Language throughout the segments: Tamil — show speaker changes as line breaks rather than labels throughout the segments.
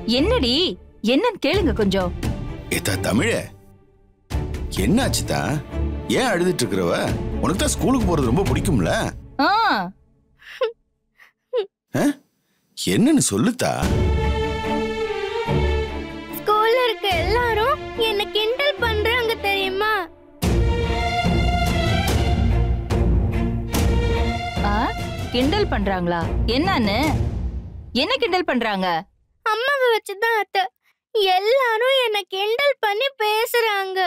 என்னடி என்னன்னு கேளுங்க கொஞ்சம்
ஏத்தா தமிழ என்னாச்சுதா ஏன் அழுதுட்டு இருக்கிறவ உனக்கு தான் ஸ்கூலுக்கு போறது ரொம்ப பிடிக்கும்ல
ஆ
என்னன்னு சொல்லுத்தா
ஸ்கூல்ல இருக்க எல்லாரும் என்ன கிண்டல் பண்றாங்க தெரியுமா
ஆ கிண்டல் பண்றாங்களா என்னன்னு என்ன கிண்டல் பண்றாங்க
அம்மாவை வச்சுதான் அத்தை எல்லாரும் என்ன கிண்டல் பண்ணி பேசுறாங்க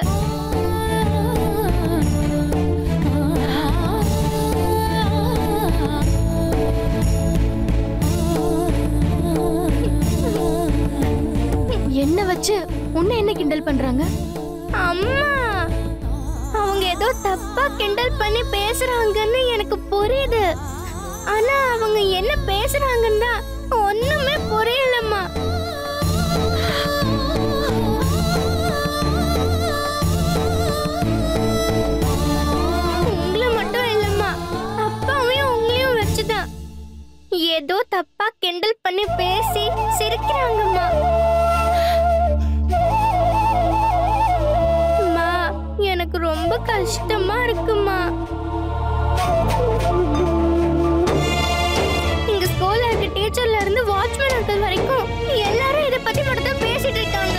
என்ன வச்சு உன்னை என்ன கிண்டல் பண்றாங்க
அம்மா அவங்க ஏதோ தப்பா கிண்டல் பண்ணி பேசுறாங்கன்னு எனக்கு புரியுது ஆனா அவங்க என்ன பேசுறாங்கன்னு தான் ஒண்ணுமே புரியலம்மா உங்களை மட்டும் இல்லம்மா அப்பாவையும் உங்களையும் வச்சுதான் ஏதோ தப்பா கிண்டல் பண்ணி பேசி சிரிக்கிறாங்கம்மா அம்மா எனக்கு ரொம்ப கஷ்டமா இருக்குமா இங்க ஸ்கூல்ல இருக்க டீச்சர்ல இருந்து வாட்ச்மேன் அங்கிள் வரைக்கும் எல்லாரும் இத பத்தி மட்டும் தான் பேசிட்டு இருக்காங்க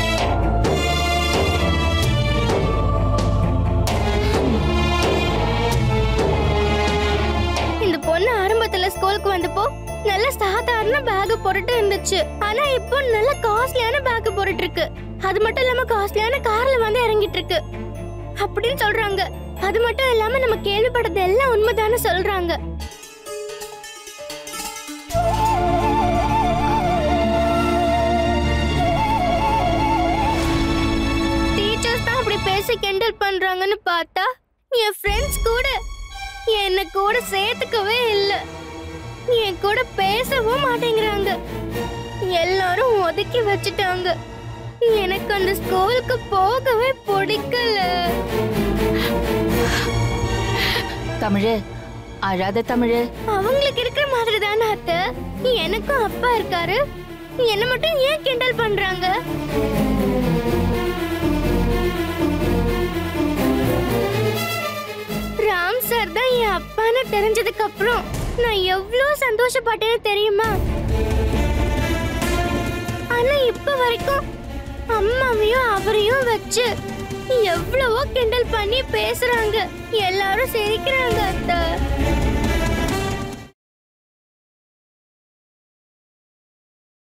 இந்த பொண்ணு ஆரம்பத்துல ஸ்கூலுக்கு வந்தப்போ நல்ல சாதாரண பேக் போட்டுட்டு இருந்துச்சு ஆனா இப்போ நல்ல காஸ்ட்லியான பேக் போட்டுட்டு இருக்கு அது மட்டும் இல்லாம காஸ்ட்லியான கார்ல வந்து இறங்கிட்டு இருக்கு அப்படின்னு சொல்றாங்க அது மட்டும் இல்லாம நம்ம கேள்விப்பட்டது எல்லாம் உண்மைதானே சொல்றாங்க டீச்சர்ஸ் தான் அப்படி பேசி கிண்டல் பண்றாங்கன்னு பார்த்தா என் ஃப்ரெண்ட்ஸ் கூட என்ன கூட சேர்த்துக்கவே இல்லை என் கூட பேசவும் மாட்டேங்கிறாங்க எல்லாரும் ஒதுக்கி வச்சுட்டாங்க எனக்கு அந்த ஸ்கூலுக்கு போகவே பிடிக்கல
தமிழு அழாத தமிழு
அவங்களுக்கு இருக்கிற மாதிரி தானே அத்தை எனக்கும் அப்பா இருக்காரு என்ன மட்டும் ஏன் கிண்டல் பண்றாங்க ராம் சார் தான் என் அப்பான்னு தெரிஞ்சதுக்கு அப்புறம் நான் எவ்வளவு சந்தோஷப்பட்டேன்னு தெரியுமா ஆனா இப்ப வரைக்கும் அம்மாவையும் அவரையும் வச்சு எவ்வளவோ கிண்டல் பண்ணி பேசுறாங்க எல்லாரும் சிரிக்கிறாங்க அத்தை